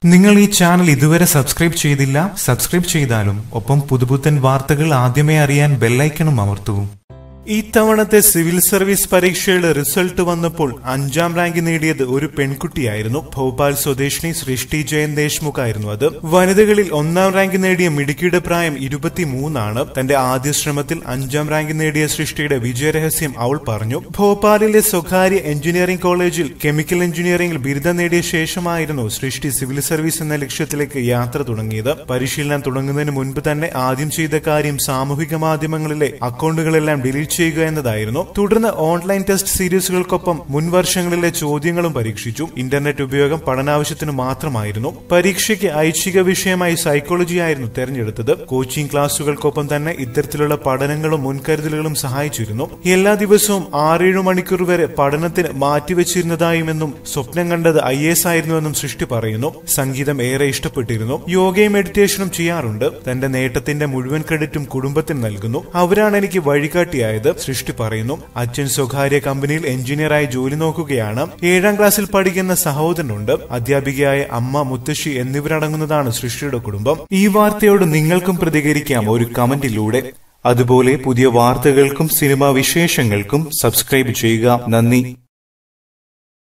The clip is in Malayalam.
നിങ്ങൾ ഈ ചാനൽ ഇതുവരെ സബ്സ്ക്രൈബ് ചെയ്തില്ല സബ്സ്ക്രൈബ് ചെയ്താലും ഒപ്പം പുതുപുത്തൻ വാർത്തകൾ ആദ്യമേ അറിയാൻ ബെല്ലൈക്കണും അമർത്തൂ ഇത്തവണത്തെ സിവിൽ സർവീസ് പരീക്ഷയുടെ റിസൾട്ട് വന്നപ്പോൾ അഞ്ചാം റാങ്ക് നേടിയത് ഒരു പെൺകുട്ടിയായിരുന്നു ഭോപ്പാൽ സ്വദേശിനി സൃഷ്ടി ജയൻ ദേശ്മുഖ് ആയിരുന്നു അത് വനിതകളിൽ ഒന്നാം റാങ്ക് നേടിയ മിടുക്കിയുടെ പ്രായം ഇരുപത്തിമൂന്നാണ് തന്റെ ആദ്യ ശ്രമത്തിൽ അഞ്ചാം റാങ്ക് നേടിയ സൃഷ്ടിയുടെ വിജയരഹസ്യം അവൾ പറഞ്ഞു ഭോപ്പാലിലെ സ്വകാര്യ എഞ്ചിനീയറിംഗ് കോളേജിൽ കെമിക്കൽ എഞ്ചിനീയറിംഗിൽ ബിരുദം നേടിയ ശേഷമായിരുന്നു സൃഷ്ടി സിവിൽ സർവീസ് എന്ന ലക്ഷ്യത്തിലേക്ക് യാത്ര തുടങ്ങിയത് പരിശീലനം തുടങ്ങുന്നതിന് മുൻപ് തന്നെ ആദ്യം ചെയ്ത കാര്യം സാമൂഹിക മാധ്യമങ്ങളിലെ അക്കൗണ്ടുകളെല്ലാം ഡിലീറ്റ് ചെയ്യുക എന്നതായിരുന്നു തുടർന്ന് ഓൺലൈൻ ടെസ്റ്റ് സീരീസുകൾക്കൊപ്പം മുൻ വർഷങ്ങളിലെ ചോദ്യങ്ങളും പരീക്ഷിച്ചു ഇന്റർനെറ്റ് ഉപയോഗം പഠനാവശ്യത്തിന് മാത്രമായിരുന്നു പരീക്ഷയ്ക്ക് ഐച്ഛിക വിഷയമായി സൈക്കോളജി ആയിരുന്നു തെരഞ്ഞെടുത്തത് കോച്ചിംഗ് ക്ലാസുകൾക്കൊപ്പം തന്നെ ഇത്തരത്തിലുള്ള പഠനങ്ങളും മുൻകരുതലുകളും സഹായിച്ചിരുന്നു എല്ലാ ദിവസവും ആറേഴു മണിക്കൂർ വരെ പഠനത്തിന് മാറ്റിവെച്ചിരുന്നതായുമെന്നും സ്വപ്നം കണ്ടത് ഐ എസ് ആയിരുന്നുവെന്നും സൃഷ്ടി പറയുന്നു സംഗീതം ഏറെ ഇഷ്ടപ്പെട്ടിരുന്നു യോഗയും മെഡിറ്റേഷനും ചെയ്യാറുണ്ട് തന്റെ നേട്ടത്തിന്റെ മുഴുവൻ ക്രെഡിറ്റും കുടുംബത്തിന് നൽകുന്നു അവരാണ് എനിക്ക് വഴികാട്ടിയായത് സൃഷ്ടി പറയുന്നു അച്ഛൻ സ്വകാര്യ കമ്പനിയിൽ എഞ്ചിനീയറായി ജോലി നോക്കുകയാണ് ഏഴാം ക്ലാസ്സിൽ പഠിക്കുന്ന സഹോദരനുണ്ട് അധ്യാപികയായ അമ്മ മുത്തശ്ശി എന്നിവരടങ്ങുന്നതാണ് സൃഷ്ടിയുടെ കുടുംബം ഈ വാർത്തയോട് നിങ്ങൾക്കും പ്രതികരിക്കാം ഒരു കമന്റിലൂടെ അതുപോലെ പുതിയ വാർത്തകൾക്കും സിനിമാ വിശേഷങ്ങൾക്കും സബ്സ്ക്രൈബ് ചെയ്യുക നന്ദി